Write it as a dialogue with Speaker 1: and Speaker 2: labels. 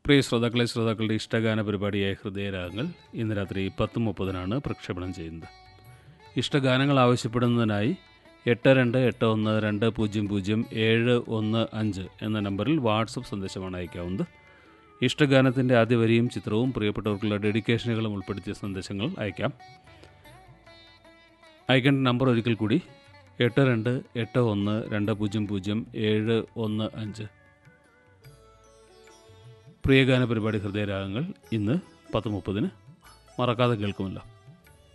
Speaker 1: പ്രിയ ശ്രോതാക്കളെ ശ്രോതാക്കളുടെ ഇഷ്ടഗാന പരിപാടിയായ ഹൃദയരാഗങ്ങൾ ഇന്ന് രാത്രി പത്ത് മുപ്പതിനാണ് പ്രക്ഷേപണം ചെയ്യുന്നത് ഇഷ്ടഗാനങ്ങൾ ആവശ്യപ്പെടുന്നതിനായി എട്ട് രണ്ട് എട്ട് ഒന്ന് രണ്ട് പൂജ്യം പൂജ്യം ഏഴ് ഒന്ന് അഞ്ച് എന്ന നമ്പറിൽ വാട്സപ്പ് സന്ദേശമാണ് അയക്കാവുന്നത് ഇഷ്ടഗാനത്തിൻ്റെ ആദ്യ വരിയും ചിത്രവും പ്രിയപ്പെട്ടവർക്കുള്ള ഡെഡിക്കേഷനുകളും ഉൾപ്പെടുത്തിയ സന്ദേശങ്ങൾ അയക്കാം അയക്കേണ്ട നമ്പർ ഒരിക്കൽ കൂടി എട്ട് രണ്ട് എട്ട് ഒന്ന് രണ്ട് പൂജ്യം പൂജ്യം ഏഴ് ഒന്ന് അഞ്ച് പ്രിയഗാന പരിപാടി ഹൃദയരാഗങ്ങൾ ഇന്ന് പത്ത് മുപ്പതിന് മറക്കാതെ കേൾക്കുമല്ലോ